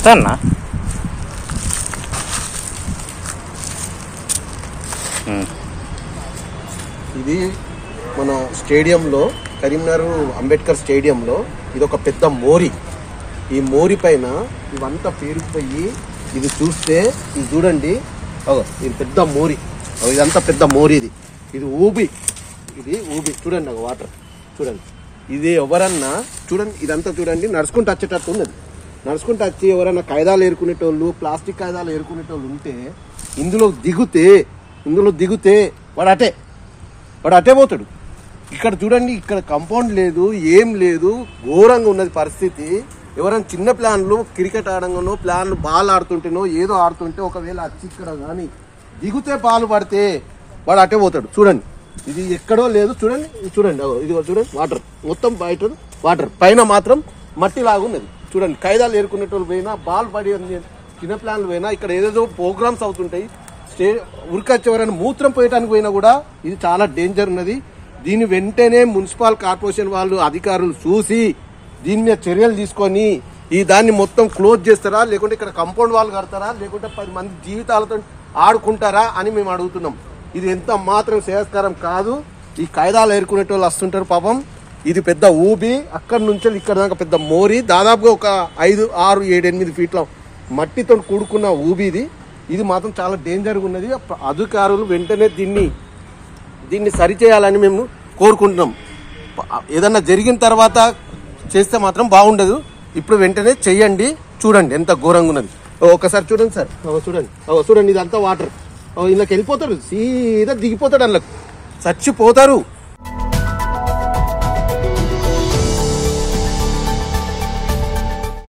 అన్న ఇది మన స్టేడియంలో కరీంనగర్ అంబేద్కర్ స్టేడియంలో ఇది ఒక పెద్ద మోరి ఈ మోరి పైన ఇవంతా పేరుకుపోయి ఇది చూస్తే ఇది చూడండి అగో ఇది పెద్ద మోరి అగో ఇదంతా పెద్ద మోరి ఇది ఇది ఊబి ఇది ఊబి చూడండి అగో వాటర్ చూడండి ఇది ఎవరన్నా చూడండి ఇదంతా చూడండి నడుచుకుంటూ వచ్చేటట్టు ఉన్నది నడుచుకుంటూ వచ్చి ఎవరైనా కాయిదాలు ఏరుకునేటోళ్ళు ప్లాస్టిక్ కాయిదాలు ఏరుకునేటోళ్ళు ఉంటే ఇందులో దిగుతే ఇందులో దిగుతే వాడు అటే వాడు అటే పోతాడు ఇక్కడ చూడండి ఇక్కడ కంపౌండ్ లేదు ఏం లేదు ఘోరంగా ఉన్నది పరిస్థితి ఎవరైనా చిన్న ప్లాన్లు క్రికెట్ ఆడంగానో ప్లాన్లు బాల్ ఆడుతుంటేనో ఏదో ఆడుతుంటే ఒకవేళ వచ్చి ఇక్కడ కానీ దిగుతే బాల్ పడితే వాడు అటే పోతాడు చూడండి ఇది ఎక్కడో లేదు చూడండి ఇది చూడండి అగో ఇది చూడండి వాటర్ మొత్తం బయట వాటర్ పైన మాత్రం మట్టి లాగున్నది చూడండి ఖైదాలు ఏరుకునేటోళ్ళు పోయినా బాల్ పడి చిన్న ప్లాన్లు పోయినా ఇక్కడ ఏదేదో ప్రోగ్రామ్స్ అవుతుంటాయి స్టే ఉరికొచ్చి ఎవరైనా మూత్రం పోయటానికి పోయినా కూడా ఇది చాలా డేంజర్ ఉన్నది దీని వెంటనే మున్సిపల్ కార్పొరేషన్ వాళ్ళు అధికారులు చూసి దీని మీద చర్యలు తీసుకొని ఈ దాన్ని మొత్తం క్లోజ్ చేస్తారా లేకుంటే ఇక్కడ కంపౌండ్ వాళ్ళు కడతారా లేకుంటే పది మంది జీవితాలతో ఆడుకుంటారా అని మేము అడుగుతున్నాం ఇది ఎంత మాత్రం శ్రేయస్కరం కాదు ఈ కాయిదాలు ఏరుకునేటోళ్ళు వస్తుంటారు పాపం ఇది పెద్ద ఊబి అక్కడి నుంచి ఇక్కడ దాకా పెద్ద మోరి దాదాపుగా ఒక ఐదు ఆరు ఏడు ఎనిమిది ఫీట్ల మట్టితో కూడుకున్న ఊబి ఇది ఇది మాత్రం చాలా డేంజర్గా ఉన్నది అధికారులు వెంటనే దీన్ని దీన్ని సరిచేయాలని మేము కోరుకుంటున్నాం ప- ఏదన్నా జరిగిన తర్వాత చేస్తే మాత్రం బాగుండదు ఇప్పుడు వెంటనే చెయ్యండి చూడండి ఎంత ఘోరంగా ఉన్నది ఓ, ఒకసారి చూడండి సార్ ఓ, చూడండి ఓ, చూడండి ఇదంతా వాటర్ ఇంట్లోకి వెళ్ళిపోతారు సీదా దిగిపోతాడు అందులోకి చచ్చిపోతారు